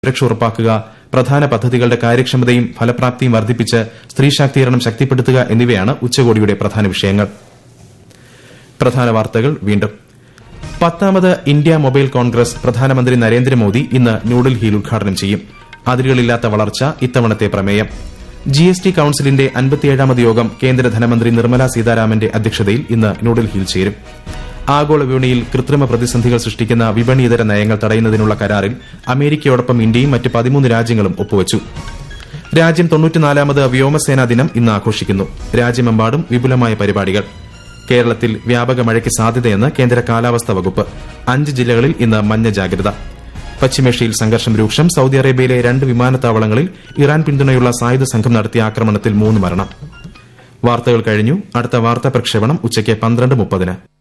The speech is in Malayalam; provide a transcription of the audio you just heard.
സുരക്ഷ ഉറപ്പാക്കുക പ്രധാന പദ്ധതികളുടെ കാര്യക്ഷമതയും ഫലപ്രാപ്തിയും വർദ്ധിപ്പിച്ച് സ്ത്രീ ശാക്തീകരണം ശക്തിപ്പെടുത്തുക എന്നിവയാണ് ഉച്ചകോടിയുടെ പ്രധാന വിഷയങ്ങൾ പ്രധാന വാർത്തകൾ വീണ്ടും പത്താമത് ഇന്ത്യ മൊബൈൽ കോൺഗ്രസ് പ്രധാനമന്ത്രി നരേന്ദ്രമോദി ഇന്ന് ന്യൂഡൽഹിയിൽ ഉദ്ഘാടനം ചെയ്യും അതിരുകളില്ലാത്ത വളർച്ച ഇത്തവണത്തെ പ്രമേയം ജി എസ് ടി കൌൺസിലിന്റെ അൻപത്തിയേഴാമത് യോഗം കേന്ദ്ര ധനമന്ത്രി നിർമ്മല സീതാരാമന്റെ അധ്യക്ഷതയിൽ ഇന്ന് ന്യൂഡൽഹിയിൽ ചേരും ആഗോള വിപണിയിൽ കൃത്രിമ പ്രതിസന്ധികൾ സൃഷ്ടിക്കുന്ന വിപണിയിതര നയങ്ങൾ തടയുന്നതിനുള്ള കരാറിൽ അമേരിക്കയോടൊപ്പം ഇന്ത്യയും മറ്റ് പതിമൂന്ന് രാജ്യങ്ങളും ഒപ്പുവച്ചു രാജ്യം തൊണ്ണൂറ്റിനാലാമത് വ്യോമസേനാ ദിനം ഇന്ന് ആഘോഷിക്കുന്നു രാജ്യമെമ്പാടും വിപുലമായ പരിപാടികൾ കേരളത്തിൽ വ്യാപക മഴയ്ക്ക് സാധ്യതയെന്ന് കേന്ദ്ര കാലാവസ്ഥാ വകുപ്പ് അഞ്ച് ജില്ലകളിൽ ഇന്ന് മഞ്ഞ ജാഗ്രത പശ്ചിമേഷ്യയിൽ സംഘർഷം രൂക്ഷം സൌദി അറേബ്യയിലെ രണ്ട് വിമാനത്താവളങ്ങളിൽ ഇറാൻ പിന്തുണയുള്ള സായുധ സംഘം നടത്തിയ ആക്രമണത്തിൽ മൂന്ന് മരണം വാർത്തകൾ കഴിഞ്ഞു അടുത്ത വാർത്താ പ്രക്ഷേപണം ഉച്ചയ്ക്ക് പന്ത്രണ്ട് മുപ്പതിന്